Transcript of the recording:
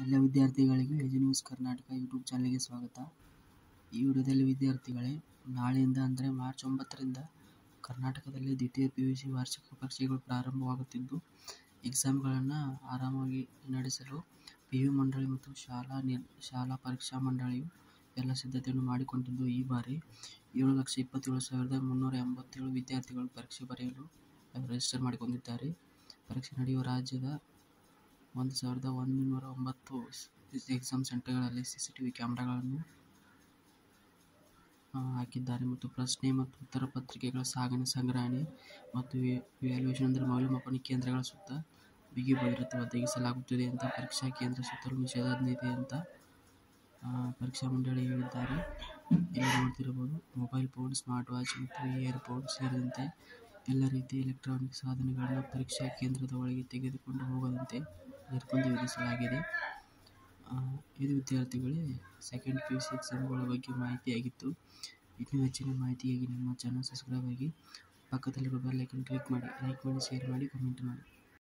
ಎಲ್ಲ ವಿದ್ಯಾರ್ಥಿಗಳಿಗೆ ಎಜು news Karnataka YouTube ಚಾನಲ್ಗೆ ಸ್ವಾಗತ ಈ ವಿಡಿಯೋದಲ್ಲಿ ವಿದ್ಯಾರ್ಥಿಗಳೇ ನಾಳೆಯಿಂದ ಅಂದರೆ ಮಾರ್ಚ್ ಒಂಬತ್ತರಿಂದ ಕರ್ನಾಟಕದಲ್ಲಿ ದ್ವಿತೀಯ ಪಿ ಯು ಸಿ ವಾರ್ಷಿಕ ಪರೀಕ್ಷೆಗಳು ಪ್ರಾರಂಭವಾಗುತ್ತಿದ್ದು ಎಕ್ಸಾಮ್ಗಳನ್ನು ಆರಾಮಾಗಿ ನಡೆಸಲು ಪಿ ಯು ಮಂಡಳಿ ಮತ್ತು ಶಾಲಾ ನಿರ್ ಶಾಲಾ ಪರೀಕ್ಷಾ ಮಂಡಳಿಯು ಎಲ್ಲ ಸಿದ್ಧತೆಯನ್ನು ಮಾಡಿಕೊಂಡಿದ್ದು ಈ ಬಾರಿ ಏಳು ಲಕ್ಷ ಇಪ್ಪತ್ತೇಳು ಸಾವಿರದ ಮುನ್ನೂರ ಎಂಬತ್ತೇಳು ವಿದ್ಯಾರ್ಥಿಗಳು ಪರೀಕ್ಷೆ ಬರೆಯಲು ರಿಜಿಸ್ಟರ್ ಮಾಡಿಕೊಂಡಿದ್ದಾರೆ ಪರೀಕ್ಷೆ ನಡೆಯುವ ರಾಜ್ಯದ ಒಂದು ಸಾವಿರದ ಒಂದುನೂರ ಒಂಬತ್ತು ಎಕ್ಸಾಮ್ ಸೆಂಟರ್ಗಳಲ್ಲಿ ಸಿ ಸಿ ಟಿ ವಿ ಕ್ಯಾಮ್ರಾಗಳನ್ನು ಹಾಕಿದ್ದಾರೆ ಮತ್ತು ಪ್ರಶ್ನೆ ಮತ್ತು ಉತ್ತರ ಪತ್ರಿಕೆಗಳ ಸಾಗಣೆ ಸಂಗ್ರಹಣೆ ಮತ್ತು ವ್ಯಾಲ್ಯೂಯೇಷನ್ ಅಂದರೆ ಮೌಲ್ಯಮಾಪನ ಕೇಂದ್ರಗಳ ಸುತ್ತ ಬಿಗಿ ಭದ್ರತೆ ಒದಗಿಸಲಾಗುತ್ತಿದೆ ಅಂತ ಪರೀಕ್ಷಾ ಕೇಂದ್ರ ಸುತ್ತಲೂ ನಿಷೇಧಾಜ್ಞೆ ಇದೆ ಅಂತ ಪರೀಕ್ಷಾ ಮಂಡಳಿ ಹೇಳಿದ್ದಾರೆ ಇಲ್ಲಿ ನೋಡ್ತಿರ್ಬೋದು ಮೊಬೈಲ್ ಫೋನ್ ಸ್ಮಾರ್ಟ್ ವಾಚ್ ಮತ್ತು ಇಯರ್ಫೋನ್ ಸೇರಿದಂತೆ ಎಲ್ಲ ರೀತಿಯ ಎಲೆಕ್ಟ್ರಾನಿಕ್ ಸಾಧನಗಳನ್ನು ಪರೀಕ್ಷಾ ಕೇಂದ್ರದ ಒಳಗೆ ತೆಗೆದುಕೊಂಡು ಹೋಗದಂತೆ ನಿರ್ಬಂಧ ವಿಧಿಸಲಾಗಿದೆ ಇದು ವಿದ್ಯಾರ್ಥಿಗಳೇ ಸೆಕೆಂಡ್ ಪಿ ಯು ಸಿ ಎಕ್ಸಾಮ್ಗಳ ಬಗ್ಗೆ ಮಾಹಿತಿಯಾಗಿತ್ತು ಇನ್ನೂ ಹೆಚ್ಚಿನ ಮಾಹಿತಿಯಾಗಿ ನಮ್ಮ ಚಾನಲ್ ಸಬ್ಸ್ಕ್ರೈಬ್ ಆಗಿ ಪಕ್ಕದಲ್ಲಿರುವ ಬೆಲ್ ಐಕನ್ ಕ್ಲಿಕ್ ಮಾಡಿ ಲೈಕ್ ಮಾಡಿ ಶೇರ್ ಮಾಡಿ ಕಮೆಂಟ್ ಮಾಡಿ